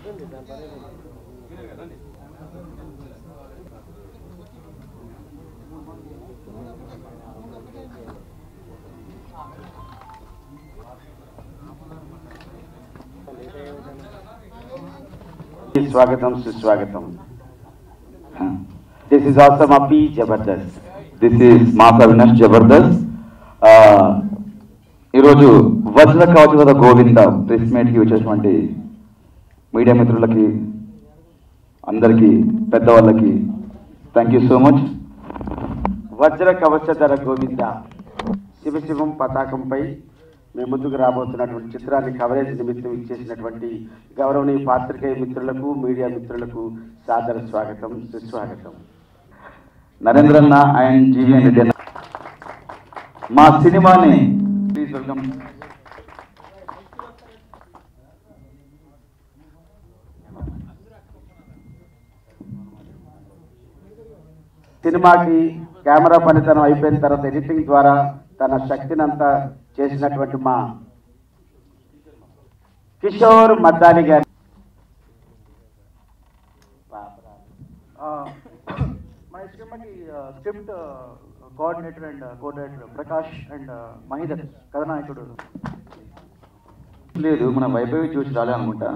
స్వాగతం సుస్వాగతం this is also మా పి Jabardasth this is mass Avinash Jabardasth ఆ, ఈరోజు వజ్ర కవచవద గోవింద ప్రెస్ మీట్కి వచ్చేటువంటి మీడియా మిత్రులకి అందరికీ పెద్దవాళ్ళకి థ్యాంక్ యూ సో మచ్ వజ్ర కవచధర గోవింద శివశివం పతాకంపై మీ ముందుకు రాబోతున్నటువంటి చిత్రాన్ని కవరేజ్ నిమిత్తం ఇచ్చేసినటువంటి గౌరవనీయ పాత్రికేయ మిత్రులకు మీడియా మిత్రులకు సాదర స్వాగతం సుస్వాగతం నరేంద్రన్న అండ్ జీవీఎన్ రెడ్డి అన్న మా సినిమాని ప్లీజ్ వెల్కమ్ సినిమాకి కెమెరా పనితనం అయిపోయిన తర్వాత ఎడిటింగ్ ద్వారా తన శక్తిని అంతా చేసినటువంటి మా కిషోర్ మద్దాలి గారి మన సినిమాకి script coordinator and coordinator Prakash and Mahidhar కథనాయకుడు లేదు మన వైభవి చూసి రాలే అనుకుంటా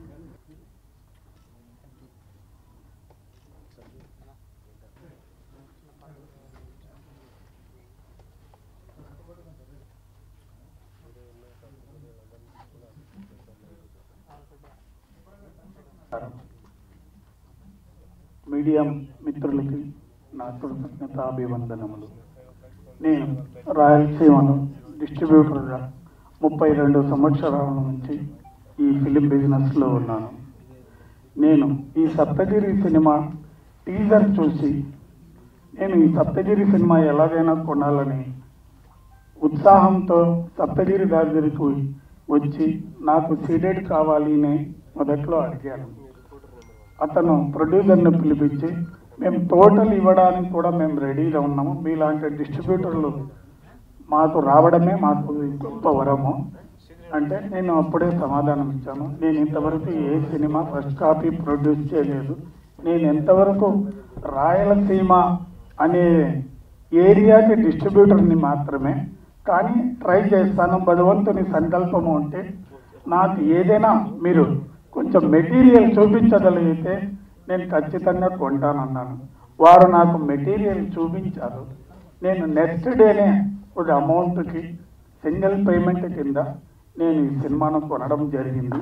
మీడియా మిత్రులకి నా కృతజ్ఞత అభివందనములు నేను రాయలసీమలో డిస్ట్రిబ్యూటర్గా ముప్పై రెండు సంవత్సరాల నుంచి ఈ ఫిలిం బిజినెస్లో ఉన్నాను నేను ఈ సప్తగిరి సినిమా టీజర్ చూసి నేను ఈ సప్తగిరి సినిమా ఎలాగైనా కొనాలని ఉత్సాహంతో సప్తగిరి దగ్గరికి వచ్చి నాకు సీడెడ్ కావాలి అని మొదట్లో అడిగాను అతను ప్రొడ్యూసర్ని పిలిపించి మేము టోటల్ ఇవ్వడానికి కూడా మేము రెడీగా ఉన్నాము మీలాంటి డిస్ట్రిబ్యూటర్లు మాకు రావడమే మాకు గొప్ప వరము అంటే నేను అప్పుడే సమాధానం ఇచ్చాను నేను ఇంతవరకు ఏ సినిమా ఫస్ట్ కాపీ ప్రొడ్యూస్ చేయలేదు నేను ఎంతవరకు రాయలసీమ అనే ఏరియాకి డిస్ట్రిబ్యూటర్ని మాత్రమే కానీ ట్రై చేస్తాను భగవంతుని సంకల్పము ఉంటే నాకు ఏదైనా మీరు కొంచెం మెటీరియల్ చూపించగలిగితే నేను ఖచ్చితంగా కొంటానన్నాను వారు నాకు మెటీరియల్ చూపించారు నేను నెక్స్ట్ డేనే ఒక అమౌంట్కి సింగిల్ పేమెంట్ కింద నేను ఈ సినిమాను కొనడం జరిగింది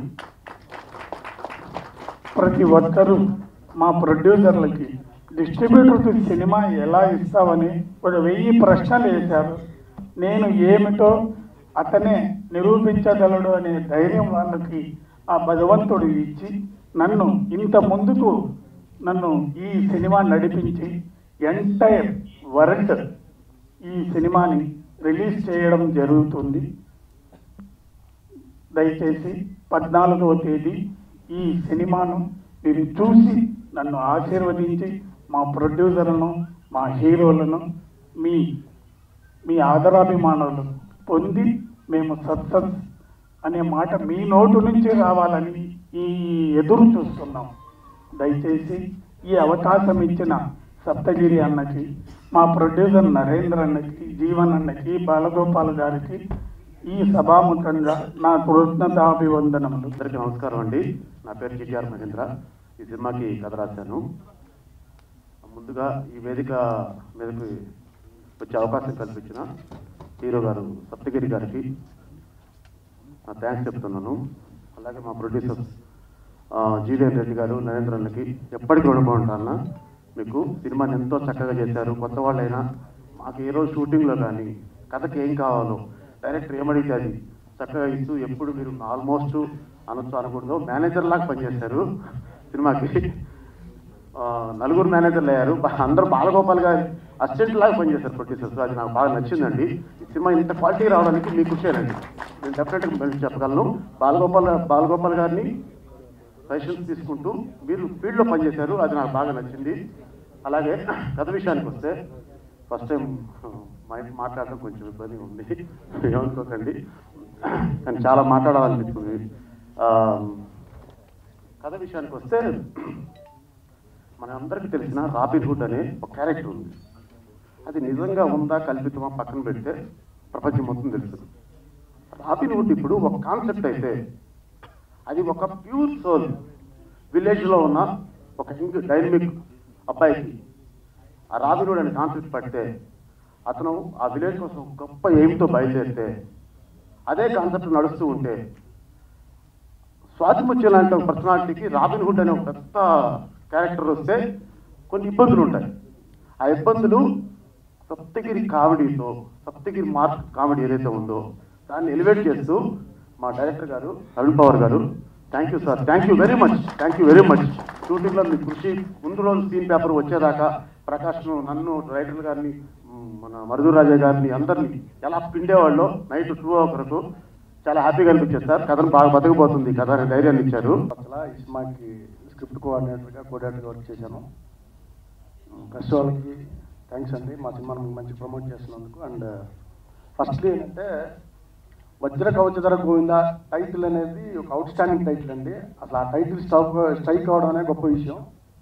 ప్రతి ఒక్కరూ మా ప్రొడ్యూసర్లకి డిస్ట్రిబ్యూటర్కి సినిమా ఎలా ఇస్తామని ఒక వెయ్యి ప్రశ్నలు వేశారు నేను ఏమిటో అతనే నిరూపించగలడు అనే ధైర్యం వాళ్ళకి ఆ భగవంతుడు ఇచ్చి నన్ను ఇంత ముందుకు నన్ను ఈ సినిమా నడిపించి ఎంటైర్ వరల్డ్ ఈ సినిమాని రిలీజ్ చేయడం జరుగుతుంది దయచేసి పద్నాలుగవ తేదీ ఈ సినిమాను మీరు చూసి నన్ను ఆశీర్వదించి మా ప్రొడ్యూసర్లను మా హీరోలను మీ మీ ఆదరాభిమానాలు పొంది మేము సక్సెస్ అనే మాట మీ నోటు నుంచి రావాలని ఈ ఎదురు చూస్తున్నాం దయచేసి ఈ అవకాశం ఇచ్చిన సప్తగిరి అన్నకి మా ప్రొడ్యూసర్ నరేంద్ర అన్నకి జీవన్ అన్నకి బాలగోపాల్ గారికి ఈ సభాముఖంగా నా కృతజ్ఞతాభివందనములు అందరికీ నమస్కారం అండి నా పేరు జిటిఆర్ మహేంద్ర ఈ సినిమాకి కథ రాశాను ముందుగా ఈ వేదిక మీదకి వచ్చే అవకాశం కల్పించిన హీరో గారు సప్తగిరి గారికి థ్యాంక్స్ చెప్తున్నాను అలాగే మా ప్రొడ్యూసర్ జీవేన్ రెడ్డి గారు నరేంద్రన్నకి ఎప్పటికీ రుణపడి అన్న మీకు సినిమాని ఎంతో చక్కగా చేశారు కొత్త వాళ్ళైనా మాకు ఏ రోజు షూటింగ్లో కానీ కథకి ఏం కావాలో డైరెక్టర్ ఏమడిగితే అది చక్కగా ఇస్తూ ఎప్పుడు మీరు ఆల్మోస్ట్ అనొచ్చు అనకూడదు మేనేజర్ లాగా పనిచేశారు సినిమాకి ఆ, నలుగురు మేనేజర్లు అయ్యారు బా- అందరూ బాలగోపాల్ గారు అసిస్టెంట్ లాగా పనిచేశారు ప్రొడ్యూసర్స్ అది నాకు బాగా నచ్చిందండి ఈ సినిమా ఇంత క్వాలిటీ రావడానికి మీ కృషేనండి నేను డెఫినెట్గా మళ్ళీ చెప్పగలను బాలగోపాల్ బాలగోపాల్ గారిని సజెషన్స్ తీసుకుంటూ మీరు ఫీల్డ్లో పనిచేశారు అది నాకు బాగా నచ్చింది అలాగే కథ విషయానికి వస్తే ఫస్ట్ టైం మైండ్ మాట్లాడడం కొంచెం ఇబ్బంది ఉంది ఏమనుకోకండి కానీ చాలా మాట్లాడాలనిపిస్తుంది ఆ, కథ విషయానికి వస్తే మన అందరికీ తెలిసిన రాబిన్ హుడ్ అనే ఒక క్యారెక్టర్ ఉంది అది నిజంగా ఉందా కల్పితమా పక్కన పెడితే ప్రపంచం మొత్తం తెలుసు రాబిన్ హుడ్ ఇప్పుడు ఒక కాన్సెప్ట్ అయితే అది ఒక ప్యూర్ సోల్ విలేజ్లో ఉన్న ఒక యంగ్ డైనమిక్ అబ్బాయికి ఆ రాబిన్ హుడ్ అనే కాన్సెప్ట్ పడితే అతను ఆ విలేజ్ కోసం గొప్ప ఎయిమ్తో బయలుదేరితే అదే కాన్సెప్ట్ నడుస్తూ ఉంటే స్వాతిముత్యం లాంటి ఒక పర్సనాలిటీకి రాబిన్ హుడ్ అనే ఒక పెద్ద క్యారెక్టర్ వస్తే కొన్ని ఇబ్బందులు ఉంటాయి ఆ ఇబ్బందులు సప్తగిరి కామెడీతో సప్తగిరి మార్క్ కామెడీ ఏదైతే ఉందో దాన్ని ఎలివేట్ చేస్తూ మా డైరెక్టర్ గారు అరుణ్ పవర్ గారు thank you sir thank you very much thank you very much షూటింగ్లో మీ కృషి ముందు రోజు సీన్ పేపర్ వచ్చేదాకా ప్రకాష్ను నన్ను రైటర్ గారిని మ్, మన మరుదు రాజా గారిని అందరినీ ఎలా పిండేవాళ్ళు నైట్ టూ ఒకరకు చాలా హ్యాపీగా అనిపించేది సార్ కథను బాగా బతకబోతుంది కథ అనే ధైర్యాన్ని ఇచ్చారు అసలు ఈ సినిమాకి స్క్రిప్ట్ కోఆర్డినేటర్గా కోఆర్డినేటర్గా వర్క్ చేశాను ప్రెస్ వాళ్ళకి థ్యాంక్స్ అండి మా సినిమాను మీకు మంచి ప్రమోట్ చేస్తున్నందుకు అండ్ ఫస్ట్లీ ఏంటంటే వజ్ర కవచధర గోవింద టైటిల్ అనేది ఒక అవుట్ స్టాండింగ్ టైటిల్ అండి అసలు ఆ టైటిల్ స్ట్రైక్ స్ట్రైక్ అవడం అనేది గొప్ప విషయం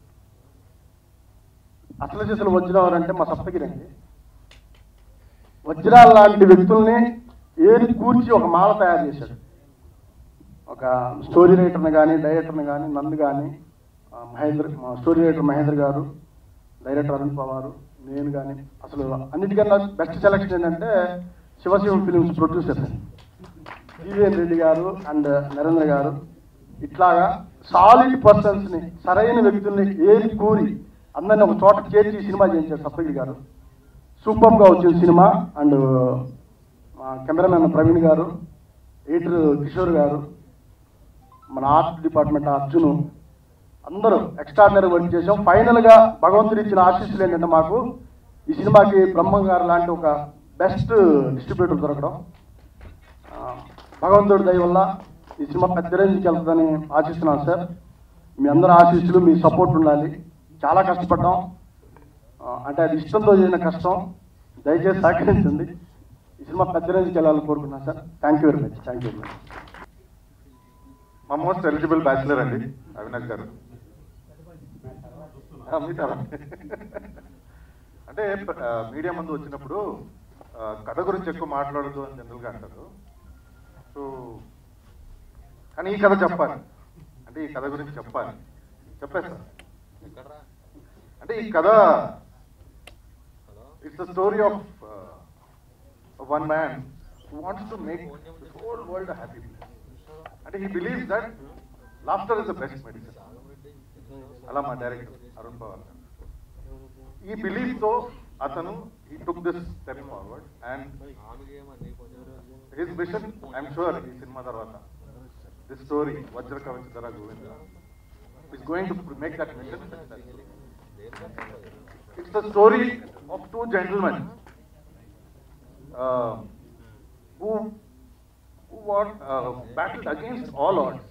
అసలు చేసిన వజ్రం అంటే మా సప్తగిరి అండి వజ్రాల లాంటి వ్యక్తుల్ని ఏరి కూర్చి ఒక మాల తయారు చేశాడు ఒక స్టోరీ రైటర్ని కానీ డైరెక్టర్ని కానీ నన్ను కానీ ఆ, మహేంద్ర మా స్టోరీ రైటర్ మహేంద్ర గారు డైరెక్టర్ అరుణ్ పవారు నేను కానీ అసలు అన్నిటికన్నా బెస్ట్ సెలక్షన్ ఏంటంటే Shivashivam films producer GVN Reddy గారు అండ్ నరేంద్ర గారు ఇట్లాగా సాలిడ్ పర్సన్స్ని సరైన వ్యక్తుల్ని ఏరి కూరి అందరిని ఒక చోట చేర్చి ఈ సినిమా చేయించారు సప్తగిరి గారు సూపర్గా వచ్చిన సినిమా అండ్ మా కెమెరామెన్ ప్రవీణ్ గారు ఎడిటర్ కిషోర్ గారు మన ఆర్ట్ డిపార్ట్మెంట్ అర్జును అందరూ ఎక్స్ట్రాడినరీ వర్క్ చేసాం ఫైనల్గా భగవంతుడు ఇచ్చిన ఆశీస్సులు ఏంటంటే మాకు ఈ సినిమాకి బ్రహ్మం గారు లాంటి ఒక బెస్ట్ డిస్ట్రిబ్యూటర్ దొరకడం ఆ, భగవంతుడి దయ వల్ల ఈ సినిమా పెద్ద రేంజ్కి వెళ్తుందని ఆశిస్తున్నాను సార్ మీ అందరి ఆశీస్సులు మీ సపోర్ట్ ఉండాలి చాలా కష్టపడ్డాం ఆ, అంటే అది ఇష్టంతో చేసిన కష్టం దయచేసి సహకరించండి ఈ సినిమా పెద్ద రేంజ్కి వెళ్ళాలని కోరుకుంటున్నాను sir thank you very much thank you very much మా మోస్ట్ ఎలిజిబుల్ బ్యాచిలర్ అండి అవినాష్ గారు ఆ, మీతారా అంటే ఆ, మీడియా ముందు వచ్చినప్పుడు ఆ, కథ గురించి ఎక్కువ మాట్లాడదు అని జనరల్గా అంటారు సో కానీ ఈ కథ చెప్పాలి అంటే ఈ కథ గురించి చెప్పాలి చెప్పేస్తా అంటే ఈ కథ it's the story of one man wants to make whole world happy అంటే he believes that laughter is the best medicine అలా మా డైరెక్టర్ అరుణ్ పవార్ గారు. ఈ బిలీఫ్ తో అతను ఈ took this step forward and his mission I'm sure ఈ సినిమా తర్వాత this story Vajra Kavacha Dhara Govinda is going to make that mission it's the story of two gentlemen who who what uh, battled against all odds.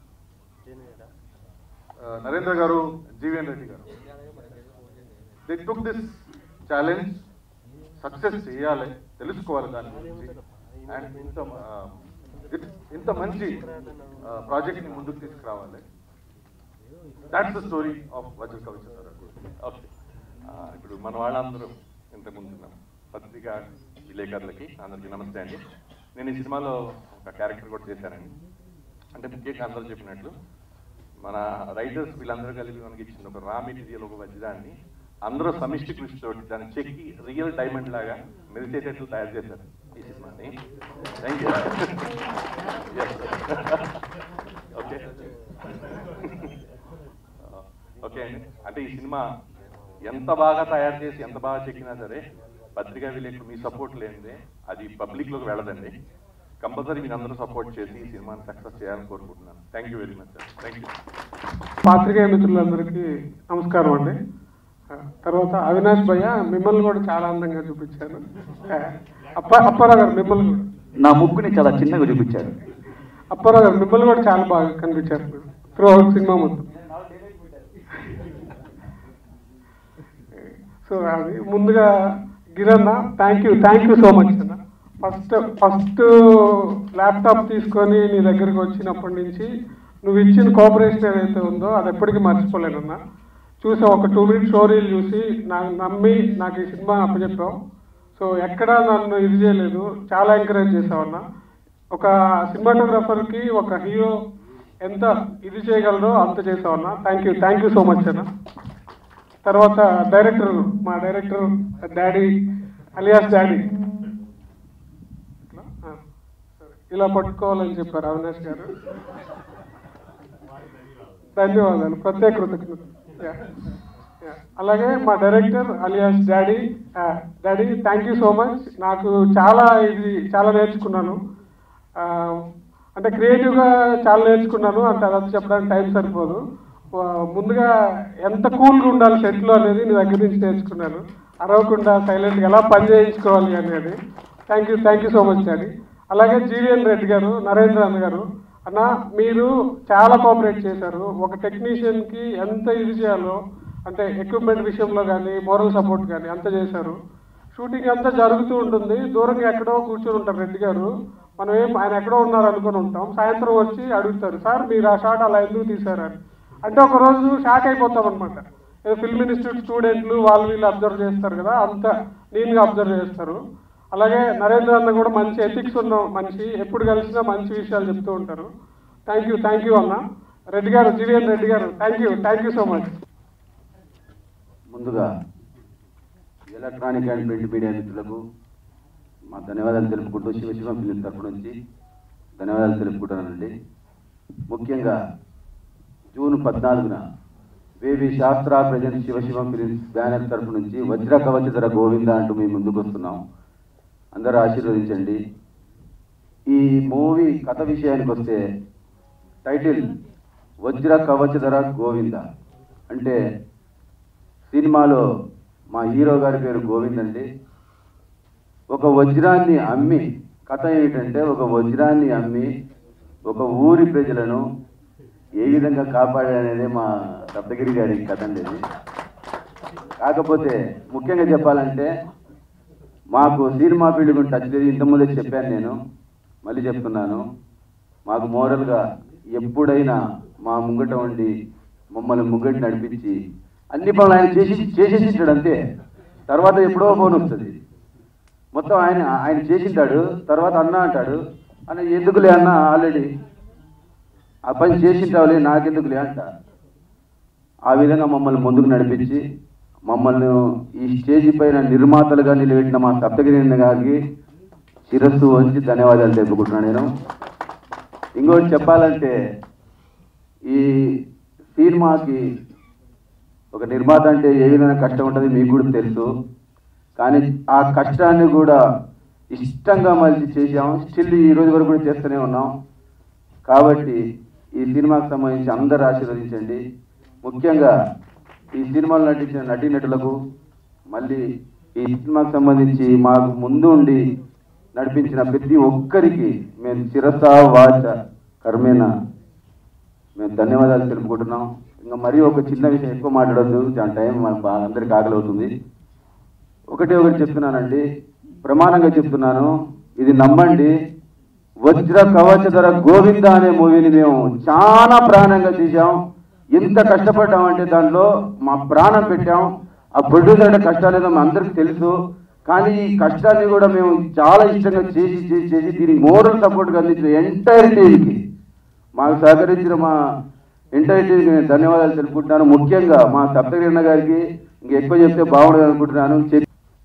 Uh, Narendra గారు జీవన్ రెడ్డి గారు they took this challenge success చేయాలి తెలుసుకోవాలి దాని గురించి and ఇంత uh, it- ఇంత మంచి project ని ముందుకు తీసుకురావాలి దాట్స్ ద స్టోరీ ఆఫ్ వజ్ర కవచ ఓకే ఆ, ఇప్పుడు మన వాళ్ళందరూ ఇంతకుముందు ఉన్నాం పత్రికా విలేకరులకి అందరికీ నమస్తే అండి నేను ఈ సినిమాలో ఒక క్యారెక్టర్ కూడా చేశానండి అంటే ముఖ్యంగా అందరూ చెప్పినట్లు మన రైటర్స్ వీళ్ళందరూ కలిపి మనకి ఇచ్చిన ఒక రా మెటీరియల్ ఒక వజ్రాన్ని అందరూ సమిష్టి కృషితో దాన్ని చెక్కి రియల్ డైమండ్ లాగా మెరిసేటట్లు తయారు చేశారు ఈ సినిమాని థ్యాంక్ యూ ఓకే ఓకే అండి అంటే ఈ సినిమా ఎంత బాగా తయారు చేసి ఎంత బాగా చెక్కినా సరే పత్రికా విలేకరు మీ సపోర్ట్ లేనిదే అది పబ్లిక్ లోకి వెళ్ళదండి కంపల్సరీ మీరు అందరూ సపోర్ట్ చేసి ఈ సినిమాని సక్సెస్ చేయాలని కోరుకుంటున్నాను thank you very much sir thank you పాత్రికేయ మిత్రులందరికీ నమస్కారం అండి ఆ, తర్వాత అవినాష్ భయ్య మిమ్మల్ని కూడా చాలా అందంగా చూపించాను ఆ, అప్ప అప్పారావు గారు మిమ్మల్ని కూడా నా ముక్కుని చాలా చిన్నగా చూపించారు అప్పారావు గారు మిమ్మల్ని కూడా చాలా బాగా కనిపించారు త్రూ అవుట్ సినిమా మొత్తం సో అది ముందుగా గిరన్న thank you thank you so much అన్న ఫస్ట్ ఫస్ట్ ల్యాప్టాప్ తీసుకొని నీ దగ్గరికి వచ్చినప్పటి నుంచి నువ్వు ఇచ్చిన కోఆపరేషన్ ఏదైతే ఉందో అది ఎప్పటికీ మర్చిపోలేనన్నా చూసా ఒక టూ మినిట్స్ స్టోరీలు చూసి నాకు నమ్మి నాకు ఈ సినిమా అప్పచెప్పావు సో ఎక్కడా నన్ను ఇది చేయలేదు చాలా ఎంకరేజ్ చేసావన్నా ఒక సినిమాటోగ్రఫర్కి ఒక హీరో ఎంత ఇది చేయగలరో అంత చేసావన్నా thank you thank you so much అన్న తర్వాత డైరెక్టర్ మా డైరెక్టర్ డాడీ అలియాస్ డాడీ ఇట్లా? ఆ, సరే. ఇలా పట్టుకోవాలని చెప్పారు అవినాష్ గారు ధన్యవాదాలు ప్రత్యేక కృతజ్ఞతలు యా. యా. అలాగే మా డైరెక్టర్ అలియాస్ డాడీ ఆ, daddy thank you so much నాకు చాలా ఇది చాలా నేర్చుకున్నాను ఆ, అంటే క్రియేటివ్గా చాలా నేర్చుకున్నాను అంటే అదంతా చెప్పడానికి టైం సరిపోదు ఆ, ముందుగా ఎంత కూల్గా ఉండాలి సెట్లో అనేది నీ దగ్గర నుంచి నేర్చుకున్నాను అరవకుండా సైలెంట్గా ఎలా పని చేయించుకోవాలి అనేది thank you thank you so much daddy అలాగే జీవీఎన్ రెడ్డి గారు నరేంద్ర అన్న గారు అన్న మీరు చాలా కోఆపరేట్ చేశారు ఒక టెక్నీషియన్కి ఎంత ఇది చేయాలో అంటే ఎక్విప్మెంట్ విషయంలో కానీ మోరల్ సపోర్ట్ కానీ అంత చేశారు షూటింగ్ అంతా జరుగుతూ ఉంటుంది దూరంగా ఎక్కడో కూర్చొని ఉంటారు రెడ్డి గారు మనం ఏం ఆయన ఎక్కడో ఉన్నారు అనుకుని ఉంటాం సాయంత్రం వచ్చి అడుగుతారు సార్ మీరు ఆ షాట్ అలా ఎందుకు తీశారు అని అంటే ఒక రోజు షాక్ అయిపోతాం అనమాట ఏదో ఫిల్మ్ ఇన్స్టిట్యూట్ స్టూడెంట్లు వాళ్ళు వీళ్ళు అబ్జర్వ్ చేస్తారు కదా అంత నీట్గా అబ్జర్వ్ చేస్తారు అలాగే నరేంద్ర అన్న కూడా మంచి ఎథిక్స్ ఉన్న మనిషి ఎప్పుడు కలిసినా మంచి విషయాలు చెప్తూ ఉంటారు థ్యాంక్ యూ థ్యాంక్ యూ అన్న రెడ్డి గారు జీవీఎన్ రెడ్డి గారు thank you thank you so much ముందుగా ఎలక్ట్రానిక్ అండ్ ప్రింట్ మీడియా మిత్రులకు మా ధన్యవాదాలు తెలుపుకుంటూ శివశివం ఫిలిం తరపు నుంచి ధన్యవాదాలు తెలుపుకుంటానండి ముఖ్యంగా జూన్ పద్నాలుగున వేవి శాస్త్ర ప్రజెంట్ శివశివం ఫిలిమ్స్ బ్యానర్ తరపు నుంచి వజ్ర కవచధర గోవింద అంటూ మేము ముందుకు వస్తున్నాం అందరూ ఆశీర్వదించండి ఈ మూవీ కథ విషయానికి వస్తే టైటిల్ వజ్ర కవచధర గోవింద అంటే సినిమాలో మా హీరో గారి పేరు గోవింద్ అండి ఒక వజ్రాన్ని అమ్మి కథ ఏమిటంటే ఒక వజ్రాన్ని అమ్మి ఒక ఊరి ప్రజలను ఏ విధంగా కాపాడాడనేదే మా సప్తగిరి గారి కథ అండి ఇది. కాకపోతే ముఖ్యంగా చెప్పాలంటే మాకు సినిమా ఫీల్డ్ గురించి టచ్ లేదు ఇంతకుముందే చెప్పాను నేను మళ్ళీ చెప్తున్నాను మాకు మోరల్గా ఎప్పుడైనా మా ముంగట ఉండి మమ్మల్ని ముంగటి నడిపించి అన్ని పనులు ఆయన చేసి చేసేసి ఇచ్చాడు అంతే తర్వాత ఎప్పుడో ఫోన్ వస్తుంది మొత్తం ఆయన ఆయన చేసింటాడు తర్వాత అన్న అంటాడు అన్న ఎందుకులే అన్న ఆల్రెడీ ఆ పని చేసింటావులే నాకెందుకులే అంట ఆ విధంగా మమ్మల్ని ముందుకు నడిపించి మమ్మల్ని ఈ స్టేజ్ పైన నిర్మాతలుగా నిలబెట్టిన మా సప్తగిరి గారికి శిరస్సు వంచి ధన్యవాదాలు తెలుపుకుంటున్నాను నేను ఇంకోటి చెప్పాలంటే ఈ సినిమాకి ఒక నిర్మాత అంటే ఏ విధంగా కష్టం ఉంటుంది మీకు కూడా తెలుసు కానీ ఆ కష్టాన్ని కూడా ఇష్టంగా మలిచి చేసాం స్టిల్ ఈ రోజు వరకు కూడా చేస్తూనే ఉన్నాం కాబట్టి ఈ సినిమాకి సంబంధించి అందరూ ఆశీర్వదించండి ముఖ్యంగా ఈ సినిమాలో నటించిన నటీనటులకు మళ్ళీ ఈ సినిమాకి సంబంధించి మాకు ముందు ఉండి నడిపించిన ప్రతి ఒక్కరికి మేము శిరస వాచ కర్మేన మేము ధన్యవాదాలు తెలుపుకుంటున్నాం ఇంకా మరీ ఒక చిన్న విషయం ఎక్కువ మాట్లాడొద్దు చాలా టైం మనకు బాగా అందరికి ఆకలి అవుతుంది ఒకటే ఒకటి చెప్తున్నానండి ప్రమాణంగా చెప్తున్నాను ఇది నమ్మండి వజ్ర కవచధర గోవింద అనే మూవీని మేము చాలా ప్రాణంగా తీసాం ఎంత కష్టపడ్డామంటే దాంట్లో మా ప్రాణం పెట్టాం ఆ ప్రొడ్యూసర్ అంటే కష్టాలేదో మా అందరికి తెలుసు కానీ ఈ కష్టాన్ని కూడా మేము చాలా ఇష్టంగా చేసి చేసి చేసి దీనికి మోరల్ సపోర్ట్గా అందించిన ఎంటైర్ టీంకి మాకు సహకరించిన మా ఎంటైర్ టీంకి నేను ధన్యవాదాలు తెలుపుకుంటున్నాను ముఖ్యంగా మా సప్తగిరణ గారికి ఇంక ఎక్కువ చెప్తే బాగుండదు అనుకుంటున్నాను చెప్-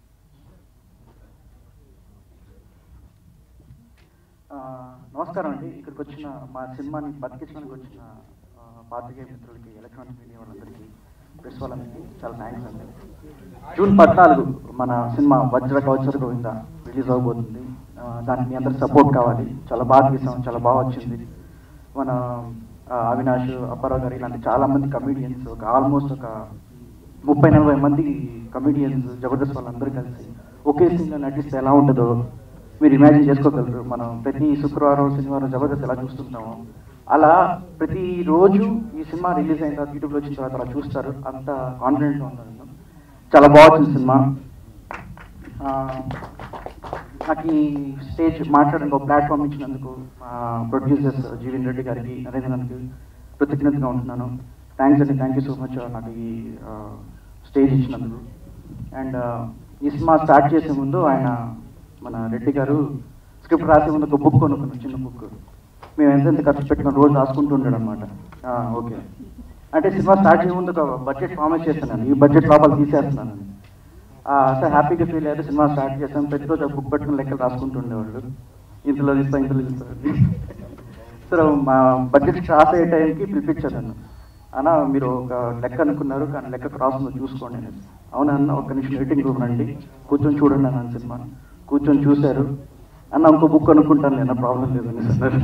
ఆ, నమస్కారం అండి ఇక్కడికి వచ్చిన మా సినిమాని బతికించడానికి వచ్చిన ఆ, పాత్రికేయ మిత్రులకి ఎలక్ట్రానిక్ మీడియా వాళ్ళందరికీ ప్రెస్ వాళ్ళందరికీ చాలా థ్యాంక్స్ అండి జూన్ పద్నాలుగు మన సినిమా వజ్ర కవచర్ గోవింద రిలీజ్ అవబోతుంది ఆ, దానికి మీ అందరి సపోర్ట్ కావాలి చాలా బాగా తీసాం చాలా బాగా వచ్చింది మన ఆ, అవినాష్ అప్పారావు గారు ఇలాంటి చాలా మంది కమిడియన్స్ ఒక ఆల్మోస్ట్ ఒక ముప్పై నలభై మంది కమిడియన్స్ జబర్దస్త్ వాళ్ళందరూ కలిసి ఒకే సీన్లో నటిస్తే ఎలా ఉంటుందో మీరు ఇమాజిన్ చేసుకోగలరు మనం ప్రతి శుక్రవారం శనివారం జబర్దస్త్ ఎలా చూస్తుంటామో అలా ప్రతి రోజు ఈ సినిమా రిలీజ్ అయిన తర్వాత యూట్యూబ్లో వచ్చిన తర్వాత అలా చూస్తారు అంత కాన్ఫిడెంట్గా ఉన్నాను నేను చాలా బాగా వచ్చింది సినిమా ఆ, నాకు ఈ స్టేజ్ మాట్లాడడానికి ఒక ప్లాట్ఫామ్ ఇచ్చినందుకు మా ప్రొడ్యూసర్స్ జీవన్ రెడ్డి గారికి నరేంద్రనాథ్కి కృతజ్ఞతగా ఉంటున్నాను థ్యాంక్స్ అండి థ్యాంక్ యూ సో మచ్ నాకు ఈ స్టేజ్ ఇచ్చినందుకు అండ్ ఈ సినిమా స్టార్ట్ చేసే ముందు ఆయన మన రెడ్డి గారు స్క్రిప్ట్ రాసే ముందు ఒక బుక్ కొనుక్కున్నాం చిన్న బుక్ మేము ఎంత ఎంత ఖర్చు పెట్టుకుని రోజు రాసుకుంటూ ఉండడం అనమాట ఓకే అంటే సినిమా స్టార్ట్ చేసే ముందు ఒక బడ్జెట్ ప్రామిస్ చేస్తున్నాను ఈ బడ్జెట్ లోపల తీసేస్తున్నాను సార్ హ్యాపీగా ఫీల్ అయ్యారు సినిమా స్టార్ట్ చేసాం ప్రతిరోజు బుక్ పెట్టుకుని లెక్కలు రాసుకుంటూ ఉండేవాళ్ళు ఇంతలో తీస్తా ఇంతలో తీస్తా సార్ మా బడ్జెట్ క్రాస్ అయ్యే టైంకి పిలిపించాను నన్ను అన్న మీరు ఒక లెక్క అనుకున్నారు కానీ లెక్క క్రాస్ ఉందో చూసుకోండి అని అవునా అన్న ఒక నిమిషం వెయిటింగ్ రూమ్ రండి కూర్చొని చూడండి అన్న సినిమా కూర్చొని చూశారు అన్న ఇంకో బుక్ అనుకుంటాను నేను ప్రాబ్లం లేదని అన్నారు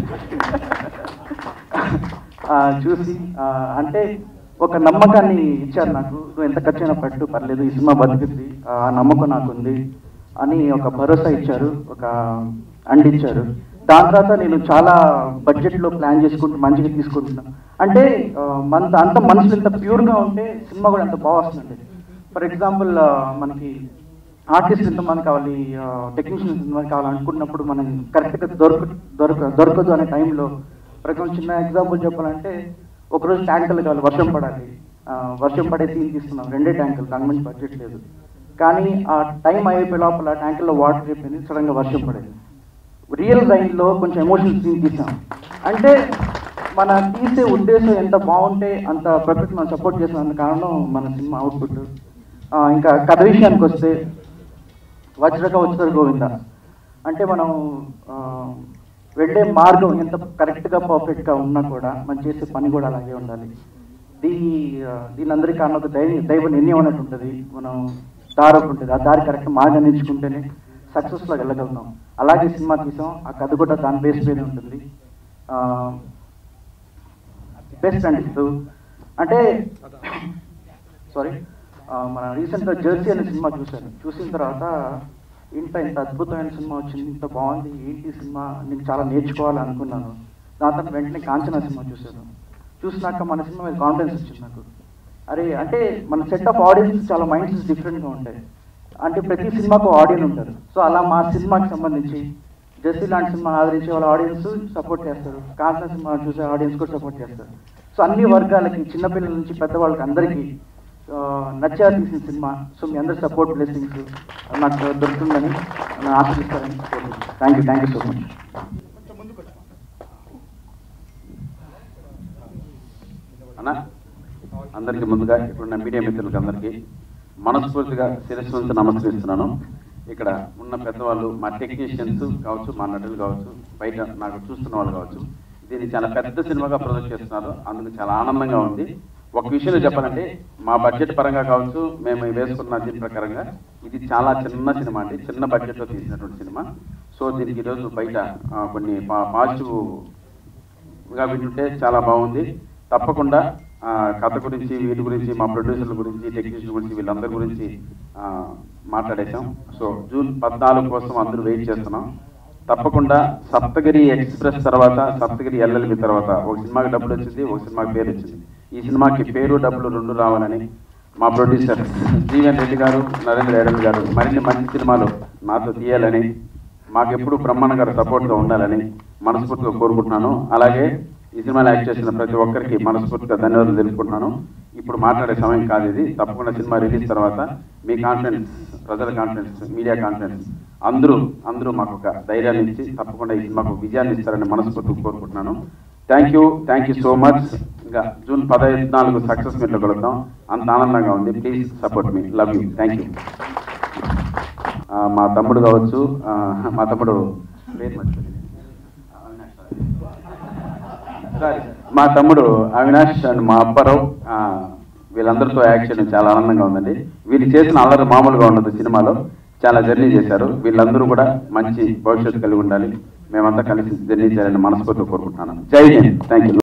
ఆ, చూసి ఆ, అంటే ఒక నమ్మకాన్ని ఇచ్చారు నాకు నువ్వు ఎంత ఖర్చు అయినా పట్టు పర్లేదు ఈ సినిమా బతుకుద్ది ఆ నమ్మకం నాకు ఉంది అని ఒక భరోసా ఇచ్చారు ఒక అండిచ్చారు దాని తర్వాత నేను చాలా బడ్జెట్లో ప్లాన్ చేసుకుంటూ మంచిగా తీసుకుంటున్నాను అంటే ఆ, మన అంత మనుషులు ఎంత ప్యూర్గా ఉంటే సినిమా కూడా ఎంత బాగా వస్తుందండి ఫర్ ఎగ్జాంపుల్ మనకి ఆర్టిస్ట్ ఎంతమంది కావాలి టెక్నీషియన్స్ ఎంతమంది కావాలి అనుకున్నప్పుడు మనం కరెక్ట్గా దొరక దొరక దొరకదు అనే టైంలో ఫర్ ఎగ్జాంపుల్ చిన్న ఎగ్జాంపుల్ చెప్పాలంటే ఒకరోజు ట్యాంకులు కావాలి వర్షం పడాలి ఆ, వర్షం పడే సీన్ తీస్తున్నాం రెండే ట్యాంకులు దాని మంచి బడ్జెట్ లేదు కానీ ఆ టైం అయిపోయే లోపల ట్యాంకుల్లో వాటర్ అయిపోయింది సడన్గా వర్షం పడేది రియల్ లైన్లో కొంచెం ఎమోషనల్ సీన్ తీసాం అంటే మన తీసే ఉద్దేశం ఎంత బాగుంటే అంత ప్రకృతి మనం సపోర్ట్ చేసిన కారణం మన సినిమా అవుట్పుట్ ఇంకా కథ విషయానికి వస్తే వజ్రక వచ్చారు గోవింద అంటే మనం ఆ, వెళ్ళే మార్గం ఎంత కరెక్ట్గా పర్ఫెక్ట్గా ఉన్నా కూడా మనం చేసే పని కూడా అలాగే ఉండాలి దీ ఆ, దీని అందరికీ కారణం ఒక దైవ దైవ నిర్ణయం అన్నట్టు ఉంటుంది మనం దారి ఒకటి ఉంటుంది ఆ దారి కరెక్ట్ మార్గం ఎంచుకుంటేనే సక్సెస్లో వెళ్ళగలుగుతాం అలాగే సినిమా తీసాం ఆ కథ కూడా దాని బేస్ మీద ఉంటుంది బెస్ట్ అండి ఇప్పుడు అంటే సారీ మన రీసెంట్గా జెర్సీ అనే సినిమా చూశాను చూసిన తర్వాత ఇంత ఇంత అద్భుతమైన సినిమా వచ్చింది ఇంత బాగుంది ఏంటి సినిమా నేను చాలా నేర్చుకోవాలి అనుకున్నాను దాని తర్వాత వెంటనే కాంచనా సినిమా చూశాను చూసినాక మన సినిమా మీద కాన్ఫిడెన్స్ వచ్చింది నాకు అరే అంటే మన సెట్ ఆఫ్ ఆడియన్స్ చాలా మైండ్స్ డిఫరెంట్గా ఉంటాయి అంటే ప్రతి సినిమాకు ఆడియన్స్ ఉంటారు సో అలా మా సినిమాకి సంబంధించి జెస్సీ లాంటి సినిమా ఆదరించే వాళ్ళ ఆడియన్స్ సపోర్ట్ చేస్తారు కాంచనా సినిమా చూసే ఆడియన్స్ కూడా సపోర్ట్ చేస్తారు సో అన్ని వర్గాలకి చిన్నపిల్లల నుంచి పెద్దవాళ్ళకి అందరికీ ఆ, నచ్చా తీసిన సినిమా సో మీ అందరి సపోర్ట్ బ్లెస్సింగ్స్ నాకు దొరుకుతుందని నేను ఆశిస్తారని thank you thank you so much అన్న అందరికీ ముందుగా ఇప్పుడున్న మీడియా మిత్రులకి అందరికీ మనస్ఫూర్తిగా శిరస్సు వంచి నమస్కరిస్తున్నాను ఇక్కడ ఉన్న పెద్దవాళ్ళు మా టెక్నీషియన్స్ కావచ్చు మా నటులు కావచ్చు బయట నాకు చూస్తున్న వాళ్ళు కావచ్చు దీన్ని చాలా పెద్ద సినిమాగా ప్రొజెక్ట్ చేస్తున్నారు అందుకు చాలా ఆనందంగా ఉంది ఒక విషయంలో చెప్పాలంటే మా బడ్జెట్ పరంగా కావచ్చు మేము వేసుకున్న దీని ప్రకారంగా ఇది చాలా చిన్న సినిమా అండి చిన్న బడ్జెట్లో తీసినటువంటి సినిమా సో దీనికి ఈరోజు బయట ఆ, కొన్ని పాజిటివ్ గా వింటుంటే చాలా బాగుంది తప్పకుండా ఆ, కథ గురించి వీటి గురించి మా ప్రొడ్యూసర్ల గురించి టెక్నీషియన్ గురించి వీళ్ళందరి గురించి ఆ, మాట్లాడేశాం సో జూన్ పద్నాలుగు కోసం అందరూ వెయిట్ చేస్తున్నాం తప్పకుండా సప్తగిరి ఎక్స్ప్రెస్ తర్వాత సప్తగిరి ఎల్ఎల్బి తర్వాత ఒక సినిమాకి డబ్బులు వచ్చింది ఒక సినిమాకి పేరు వచ్చింది ఈ సినిమాకి పేరు డబ్బులు రెండు రావాలని మా ప్రొడ్యూసర్ జీవన్ రెడ్డి గారు నరేంద్ర యాదవ్ గారు మరిన్ని మంచి సినిమాలు నాతో తీయాలని మాకు ఎప్పుడు బ్రహ్మాండ గారు సపోర్ట్గా ఉండాలని మనస్ఫూర్తిగా కోరుకుంటున్నాను అలాగే ఈ సినిమాలో యాక్ట్ చేసిన ప్రతి ఒక్కరికి మనస్ఫూర్తిగా ధన్యవాదాలు తెలుపుకుంటున్నాను ఇప్పుడు మాట్లాడే సమయం కాదు ఇది తప్పకుండా సినిమా రిలీజ్ తర్వాత మీ కాన్ఫిడెన్స్ ప్రజల కాన్ఫిడెన్స్ మీడియా కాన్ఫిడెన్స్ అందరూ అందరూ మాకు ఒక ధైర్యాన్ని ఇచ్చి తప్పకుండా ఈ సినిమాకు విజయాన్ని ఇస్తారని మనస్ఫూర్తిగా కోరుకుంటున్నాను thank you thank you so much ఇంకా జూన్ పదహైదు నాలుగు సక్సెస్ మీట్లో కలుద్దాం అంత ఆనందంగా ఉంది ప్లీజ్ సపోర్ట్ మీ లవ్ యూ థ్యాంక్ యూ ఆ, మా తమ్ముడు కావచ్చు ఆ, మా తమ్ముడు పేరు మర్చిపోయాను. సారీ మా తమ్ముడు అవినాష్ అండ్ మా అప్పారావు ఆ, వీళ్ళందరితో యాక్ట్ చేయడం చాలా ఆనందంగా ఉందండి వీళ్ళు చేసిన అల్లరి మామూలుగా ఉండదు సినిమాలో చాలా జర్నీ చేశారు వీళ్ళందరూ కూడా మంచి భవిష్యత్తు కలిగి ఉండాలి మేమంతా కలిసి జర్నీ చేయాలని మనస్ఫూర్తిగా కోరుకుంటున్నాను జై హింద్ థ్యాంక్ యూ